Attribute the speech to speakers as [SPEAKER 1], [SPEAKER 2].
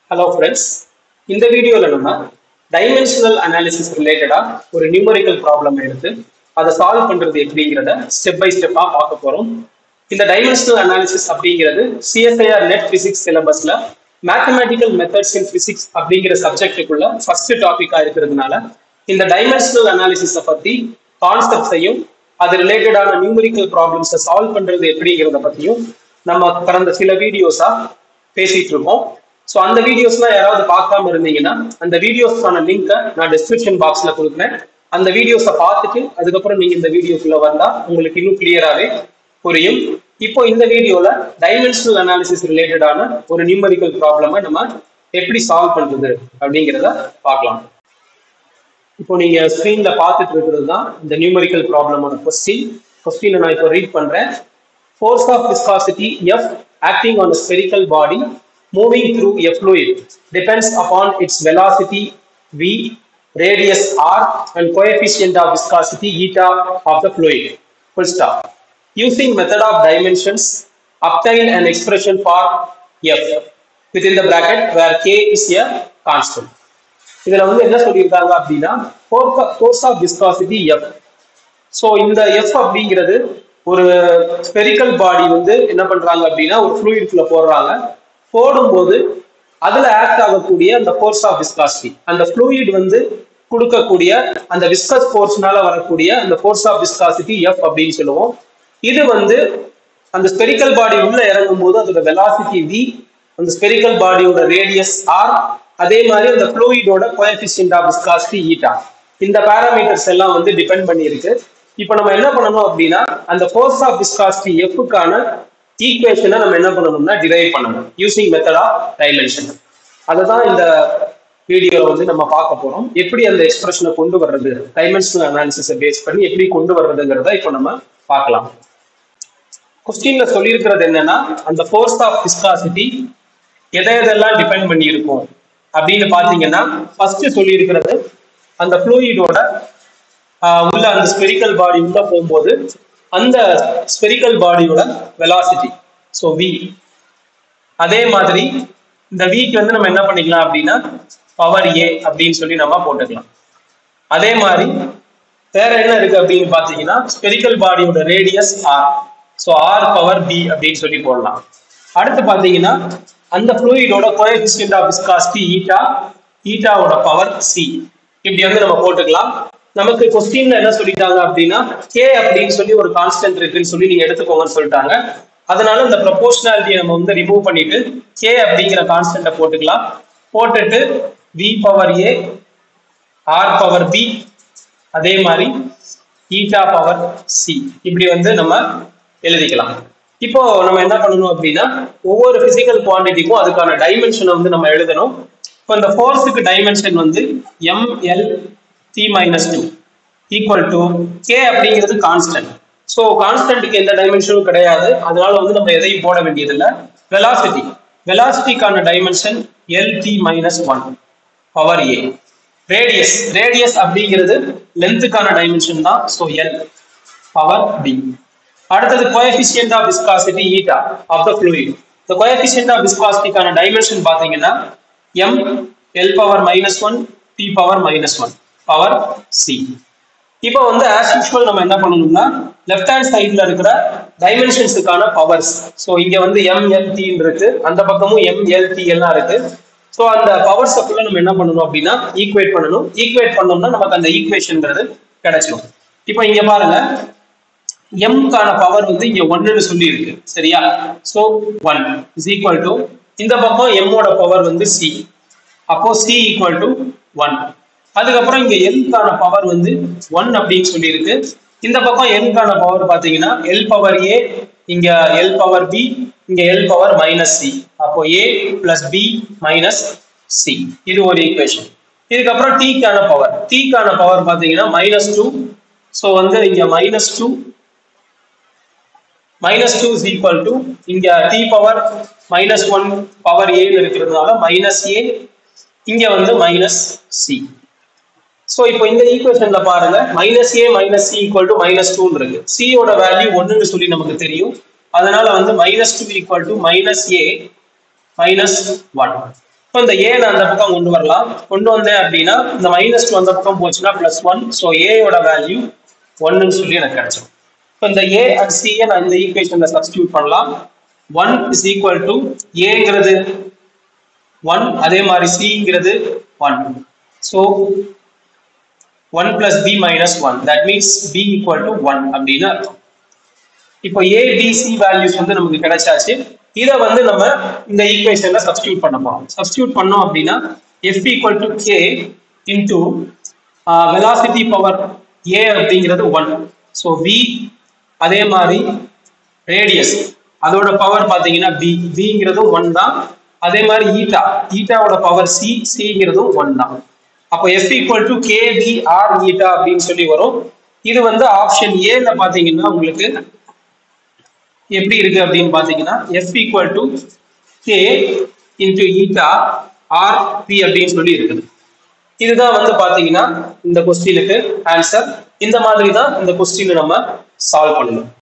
[SPEAKER 1] Hello friends இந்த வீடியோவில் நம்ம டைமென்ஷனல் அனாலிசிஸ் ரிலேட்டடா ஒரு நியூமரிக்கல் ப்ராப்ளம் எடுத்து அதை சால்வ் பண்றது எப்படிங்கிறத ஸ்டெப் பை ஸ்டெப்பா பார்க்க போறோம் இந்த டைமென்ஷனல் அனாலிசிஸ் அப்படிங்கிறது சிஎஸ்ஐஆர் நெட் பிசிக்ஸ் சிலபஸ்ல மேத்தமேட்டிக்கல் மெத்தட்ஸ் இன் பிசிக்ஸ் அப்படிங்கிற சப்ஜெக்டுக்குள்ள ஃபர்ஸ்ட் டாபிக்கா இருக்கிறதுனால இந்த டைமென்ஷனல் அனாலிசிஸை பத்தி கான்செப்ட்ஸையும் அது ரிலேட்டடான நியூமரிக்கல் ப்ராப்ளம்ஸை சால்வ் பண்றது எப்படிங்கிறத பத்தியும் நம்ம கடந்த சில வீடியோஸா பேசிட்டு இருக்கோம் ஸோ அந்த வீடியோஸ்லாம் யாராவது பார்க்காம இருந்தீங்கன்னா அந்த வீடியோஸ்க்கான லிங்கை நான் டிஸ்கிரிப்ஷன் பாக்ஸ்ல கொடுக்குறேன் அந்த வீடியோஸை பார்த்துட்டு அதுக்கப்புறம் நீங்க இந்த வீடியோக்குள்ள வந்தா உங்களுக்கு இன்னும் கிளியராகவே புரியும் இப்போ இந்த வீடியோல டைமென்ஷனல் அனாலிசிஸ் ரிலேட்டடான ஒரு நியூமரிக்கல் ப்ராப்ளமை நம்ம எப்படி சால்வ் பண்றது அப்படிங்கிறத பார்க்கலாம் இப்போ நீங்க ஸ்கிரீன்ல பார்த்துட்டு இருக்கிறது தான் இந்த நியூமரிக்கல் ப்ராப்ளமோட கொஸ்டின் கொஸ்டினை நான் இப்போ ரீட் பண்றேன் force of viscosity F acting on a spherical body moving through a fluid depends upon its velocity V, radius R, and coefficient of viscosity eta of the fluid. Full stop. Using method of dimensions, obtain an expression for F within the bracket where K is a constant. இதுல வந்து என்ன சொல்லியிருக்காங்க அப்படின்னா force of viscosity F so இந்த F அப்படிங்கிறது ஒரு spherical பாடி வந்து என்ன பண்றாங்க அப்படின்னா ஒரு ஃப்ளூயிட்குள்ள போடுறாங்க போடும்போது அதுல ஆக்ட் ஆகக்கூடிய அந்த ஃபோர்ஸ் ஆஃப் விஸ்காசிட்டி அந்த ஃப்ளூயிட் வந்து கொடுக்கக்கூடிய அந்த விஸ்கஸ் ஃபோர்ஸ்னால வரக்கூடிய அந்த ஃபோர்ஸ் ஆஃப் விஸ்காசிட்டி எஃப் அப்படின்னு சொல்லுவோம் இது வந்து அந்த ஸ்பெரிக்கல் பாடி உள்ள இறங்கும் போது அதோட வெலாசிட்டி வி அந்த ஸ்பெரிக்கல் பாடியோட ரேடியஸ் ஆர் அதே மாதிரி அந்த ஃப்ளூயிடோட கோஎஃபிஷியன்ட் ஆஃப் விஸ்காசிட்டி ஈட்டா இந்த பேராமீட்டர்ஸ் எல்லாம் வந்து டிபெண்ட் பண்ணியிருக்கு இப்போ நம்ம என்ன பண்ணணும் அப்படின்னா அந்த ஃபோர்ஸ் ஆஃப் விஸ்காசிட்டி எஃப்க்கான ஈக்குவேஷனை நம்ம என்ன பண்ணணும்னா டிரைவ் பண்ணணும் யூசிங் மெத்தட் ஆஃப் டைமென்ஷன் அதை தான் இந்த வீடியோவில் வந்து நம்ம பார்க்க போறோம் எப்படி அந்த எக்ஸ்பிரஷனை கொண்டு வர்றது டைமென்ஷனல் அனாலிசிஸை பேஸ் பண்ணி எப்படி கொண்டு வர்றதுங்கிறத இப்போ நம்ம பார்க்கலாம் கொஸ்டின்ல சொல்லியிருக்கிறது என்னன்னா அந்த ஃபோர்ஸ் ஆஃப் விஸ்காசிட்டி எதை எதெல்லாம் டிபெண்ட் பண்ணி இருக்கும் அப்படின்னு பாத்தீங்கன்னா ஃபர்ஸ்ட் சொல்லியிருக்கிறது அந்த ஃப்ளூயிடோட உள்ள அந்த ஸ்பெரிக்கல் பாடி உள்ள போகும்போது அந்த ஸ்பெரிக்கல் பாடியோட வெலாசிட்டி ஸோ வி அதே மாதிரி இந்த வீக்கு வந்து நம்ம என்ன பண்ணிக்கலாம் அப்படின்னா பவர் ஏ அப்படின்னு சொல்லி நம்ம போட்டுக்கலாம் அதே மாதிரி வேற என்ன இருக்கு அப்படின்னு பாத்தீங்கன்னா ஸ்பெரிக்கல் பாடியோட radius R so R power B அப்படின்னு சொல்லி போடலாம் அடுத்து பாத்தீங்கன்னா அந்த ஃப்ளூயிடோட கோஎஃபிஷியன்ட் ஆஃப் விஸ்காசிட்டி ஈட்டா ஈட்டாவோட பவர் சி இப்படி வந்து நம்ம போட்டுக்கலாம் நமக்கு கொஸ்டின்ல என்ன சொல்லிட்டாங்க அப்படின்னா கே அப்படின்னு சொல்லி ஒரு கான்ஸ்டன்ட் இருக்குன்னு சொல்லி நீங்க எடுத்துக்கோங்கன்னு சொல்லிட்டாங்க அதனால இந்த ப்ரொபோஷனாலிட்டியை நம்ம வந்து ரிமூவ் பண்ணிட்டு கே அப்படிங்கிற கான்ஸ்டன்ட்டை போட்டுக்கலாம் போட்டுட்டு V power A R power B அதே மாதிரி ஈட்டா பவர் சி இப்படி வந்து நம்ம எழுதிக்கலாம் இப்போ நம்ம என்ன பண்ணணும் அப்படின்னா ஒவ்வொரு பிசிக்கல் குவான்டிட்டிக்கும் அதுக்கான டைமென்ஷனை வந்து நம்ம எழுதணும் இப்போ இந்த ஃபோர்ஸுக்கு டைமென்ஷன் வந்து ML T minus two equal to K அப்படிங்கிறது கான்ஸ்டன்ட் ஸோ கான்ஸ்டன்ட்டுக்கு எந்த டைமென்ஷனும் கிடையாது அதனால வந்து நம்ம எதையும் போட வேண்டியதில்லை வெலாசிட்டி வெலாசிட்டிக்கான dimension L T minus one power A radius radius அப்படிங்கிறது லென்த்துக்கான டைமென்ஷன் தான் ஸோ எல் பவர் பி அடுத்தது coefficient of viscosity eta of the fluid இந்த கோஎஃபிஷியன்ட் ஆஃப் விஸ்காசிட்டிக்கான டைமென்ஷன் பார்த்தீங்கன்னா M L power minus one T power minus one power C இப்போ வந்து as usual நம்ம என்ன பண்ணணும்னா லெஃப்ட் ஹேண்ட் சைட்ல இருக்கிற டைமென்ஷன்ஸுக்கான பவர்ஸ் ஸோ இங்க வந்து எம்எல்டின்னு இருக்கு அந்த பக்கமும் எம்எல்டி எல்லாம் இருக்கு ஸோ அந்த பவர்ஸ் ஃபுல்லாக நம்ம என்ன பண்ணணும் அப்படின்னா ஈக்குவேட் பண்ணணும் ஈக்குவேட் பண்ணோம்னா நமக்கு அந்த ஈக்குவேஷன்ங்கிறது கிடைச்சிடும் இப்போ இங்க பாருங்க எம்கான பவர் வந்து இங்க ஒன்னுன்னு சொல்லி இருக்கு சரியா so one is equal to இந்த பக்கம் எம்மோட பவர் வந்து சி அப்போ சி ஈக்குவல் டு ஒன் அதுக்கப்புறம் இங்க எல்கான பவர் வந்து ஒன் அப்படின்னு சொல்லியிருக்கு இந்த பக்கம் எல்கான பவர் பாத்தீங்கன்னா எல் பவர் ஏ இங்க எல் பவர் பி இங்க எல் பவர் மைனஸ் சி அப்போ A plus B minus C இது ஒரு ஈக்குவேஷன் இதுக்கப்புறம் டீக்கான பவர் டீக்கான பவர் பாத்தீங்கன்னா மைனஸ் டூ ஸோ வந்து இங்க minus two minus two is equal to இங்க T power minus one power ஏன்னு இருக்கிறதுனால மைனஸ் ஏ இங்க வந்து மைனஸ் சி ஸோ இப்போ இந்த ஈக்குவேஷன்ல பாருங்க minus A minus C equal to minus டூன்னு இருக்கு சியோட வேல்யூ ஒன்றுன்னு சொல்லி நமக்கு தெரியும் அதனால வந்து minus two equal to minus A minus one இப்போ இந்த ஏ அந்த பக்கம் கொண்டு வரலாம் கொண்டு வந்தேன் அப்படின்னா இந்த மைனஸ் டூ அந்த பக்கம் போச்சுன்னா பிளஸ் ஒன் ஸோ ஏயோட வேல்யூ ஒன்னு சொல்லி எனக்கு கிடைச்சிடும் இப்போ இந்த ஏ அண்ட் சியை நான் இந்த ஈக்குவேஷன்ல சப்ஸ்டியூட் பண்ணலாம் ஒன் இஸ் ஈக்குவல் டு ஏங்கிறது ஒன் அதே மாதிரி சிங்கிறது one so one plus B minus one that means B equal to one அப்படின்னு அர்த்தம் இப்போ ஏ பி சி வேல்யூஸ் வந்து நமக்கு கிடைச்சாச்சு இதை வந்து நம்ம இந்த ஈக்குவேஷன்ல சப்ஸ்டியூட் பண்ண போறோம் சப்ஸ்டியூட் பண்ணோம் அப்படின்னா F equal to K into velocity power A அப்படிங்கிறது ஒன் ஸோ வி அதே மாதிரி ரேடியஸ் அதோட பவர் பார்த்தீங்கன்னா பி பிங்கிறதும் ஒன் தான் அதே மாதிரி ஈட்டா ஈட்டாவோட பவர் சி சிங்கிறதும் ஒன் தான் அப்போ F equal to K P R eta அப்படின்னு சொல்லி வரும் இது வந்து ஆப்ஷன் ஏல பார்த்தீங்கன்னா உங்களுக்கு எப்படி இருக்கு அப்படின்னு பாத்தீங்கன்னா F equal to K into eta R P அப்படின்னு சொல்லி இருக்குது இதுதான் வந்து பாத்தீங்கன்னா இந்த கொஸ்டினுக்கு ஆன்சர் இந்த மாதிரி தான் இந்த கொஸ்டினை நம்ம சால்வ் பண்ணணும்